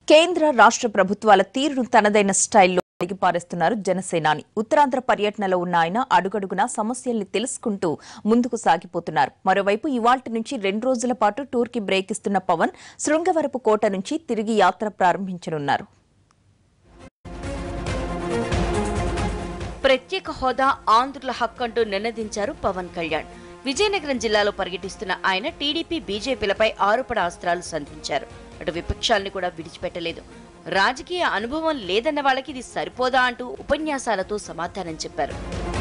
కేంద్ర రాష్ట్ర ప్రభుత్వాల తీరును తనదైన స్టైల్లో అడిగిపారేస్తున్నారు జనసేనాని ఉత్తరాంధ్ర పర్యటనలో ఉన్న ఆయన అడుగడుగునా సమస్యల్ని తెలుసుకుంటూ ముందుకు సాగిపోతున్నారు మరోవైపు ఇవాల్టి నుంచి రెండు రోజుల పాటు టూర్కి బ్రేక్ ఇస్తున్న పవన్ శృంగవరపు కోట నుంచి తిరిగి యాత్ర ప్రారంభించనున్నారు ప్రత్యేక హోదా ఆంధ్రుల హక్కు అంటూ నినదించారు పవన్ కళ్యాణ్ విజయనగరం జిల్లాలో పర్యటిస్తున్న ఆయన టీడీపీ బీజేపీలపై ఆరోపణ అస్త్రాలు సంధించారు అటు విపక్షాల్ని కూడా విడిచిపెట్టలేదు రాజకీయ అనుభవం లేదన్న వాళ్ళకి ఇది సరిపోదా అంటూ ఉపన్యాసాలతో సమాధానం చెప్పారు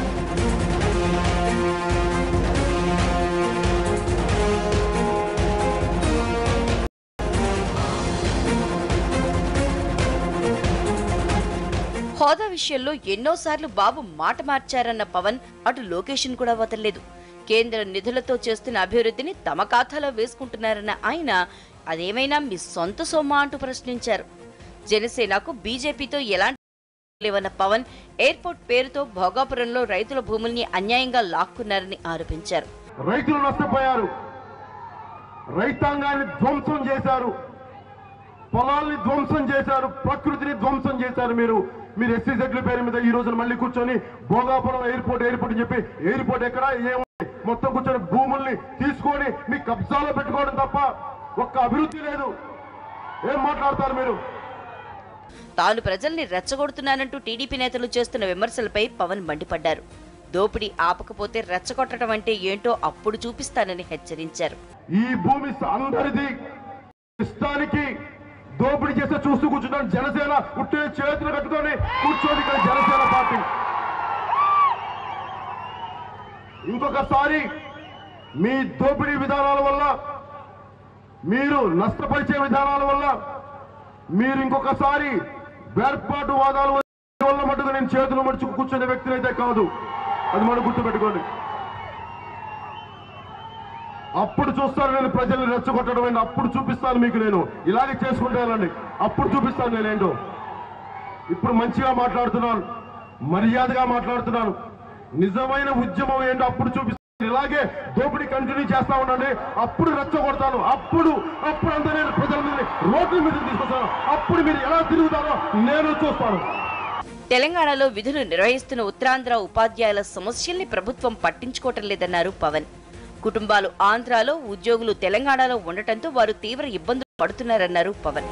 హోదా విషయంలో ఎన్నోసార్లు బాబు మాట మార్చారన్న పవన్ అటు లొకేషన్ కూడా వదలలేదు కేంద్ర నిధులతో చేస్తున్న అభివృద్ధిని తమ ఖాతాలో వేసుకుంటున్నారన్న ఆయన అదేమైనా మీ సొంత సొమ్మ అంటూ ప్రశ్నించారు జనసేనకు బీజేపీతో ఎలాంటి లేవన్న పవన్ ఎయిర్పోర్ట్ పేరుతో భోగాపురంలో రైతుల భూముల్ని అన్యాయంగా లాక్కున్నారని ఆరోపించారు రైతులు నష్టపోయారు రైతాంగాన్ని ధ్వంసం చేశారు పొలాల్ని ధ్వంసం చేశారు ప్రకృతిని ధ్వంసం చేశారు మీరు మీరు ఎస్సీ సెట్ల పేరు మీద ఈ రోజున మళ్ళీ కూర్చొని భోగాపురం ఎయిర్పోర్ట్ ఎయిర్పోర్ట్ అని చెప్పి ఎయిర్పోర్ట్ ఎక్కడ ఏముంది మొత్తం కూర్చొని భూముల్ని తీసుకొని మీ కబ్జాలో పెట్టుకోవడం తప్ప ఒక్క అభివృద్ధి లేదు ఏం మాట్లాడతారు మీరు తాను ప్రజల్ని రెచ్చగొడుతున్నానంటూ టీడీపీ నేతలు చేస్తున్న విమర్శలపై పవన్ మండిపడ్డారు దోపిడీ ఆపకపోతే రెచ్చగొట్టడం అంటే ఏంటో అప్పుడు చూపిస్తానని హెచ్చరించారు ఈ భూమి అందరిది ఇష్టానికి దోపిడీ చేస్తే చూస్తూ కూర్చుంటాను జనసేన ఉట్టే చేతులు కట్టుకొని కూర్చోండి ఇక్కడ జనసేన పార్టీ ఇంకొకసారి మీ దోపిడీ విధానాల వల్ల మీరు నష్టపరిచే విధానాల వల్ల మీరు ఇంకొకసారి వేర్పాటు వాదాల వల్ల మటుకు నేను చేతులు మడుచుకు కూర్చునే వ్యక్తిని అయితే కాదు అది మనం గుర్తుపెట్టుకోండి అప్పుడు చూస్తాను నేను ప్రజల్ని రెచ్చగొట్టడం ఏంటి అప్పుడు చూపిస్తాను మీకు నేను ఇలాగే చేసుకుంటానండి అప్పుడు చూపిస్తాను నేనేంటో ఇప్పుడు మంచిగా మాట్లాడుతున్నాను మర్యాదగా మాట్లాడుతున్నాను నిజమైన ఉద్యమం ఏంటో అప్పుడు చూపిస్తాను ఇలాగే దోపిడీ కంటిన్యూ చేస్తా ఉండండి అప్పుడు రెచ్చగొడతాను అప్పుడు అప్పుడు అంతా నేను ప్రజల మీద రోడ్ల మీద తీసుకొస్తాను అప్పుడు మీరు ఎలా తిరుగుతారో నేను చూస్తాను తెలంగాణలో విధులు నిర్వహిస్తున్న ఉత్తరాంధ్ర ఉపాధ్యాయుల సమస్యల్ని ప్రభుత్వం పట్టించుకోవటం లేదన్నారు పవన్ కుటుంబాలు ఆంధ్రాలో ఉద్యోగులు తెలంగాణలో ఉండటంతో వారు తీవ్ర ఇబ్బందులు పడుతున్నారన్నారు పవన్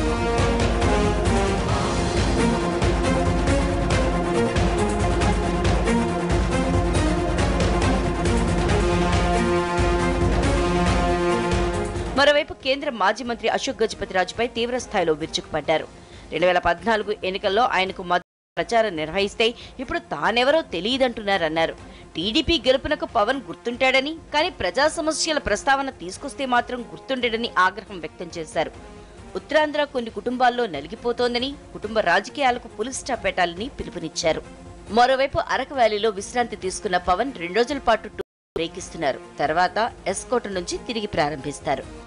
మరోవైపు కేంద్ర మాజీ మంత్రి అశోక్ గజపతిరాజుపై తీవ్ర స్థాయిలో విరుచుకుపడ్డారు రెండు వేల పద్నాలుగు ఎన్నికల్లో ఆయనకు మద్దతు ప్రచారం నిర్వహిస్తే ఇప్పుడు తానెవరో తెలియదంటున్నారన్నారు టీడీపీ గెలుపునకు పవన్ గుర్తుంటాడని కానీ ప్రజా సమస్యల ప్రస్తావన తీసుకొస్తే మాత్రం గుర్తుండడని ఆగ్రహం వ్యక్తం చేశారు ఉత్తరాంధ్ర కొన్ని కుటుంబాల్లో నలిగిపోతోందని కుటుంబ రాజకీయాలకు పులి స్టాప్ పెట్టాలని పిలుపునిచ్చారు మరోవైపు అరకు వ్యాలీలో విశ్రాంతి తీసుకున్న పవన్ రెండు రోజుల పాటు టూర్ బ్రేక్ ఇస్తున్నారు తర్వాత ఎస్కోట నుంచి తిరిగి ప్రారంభిస్తారు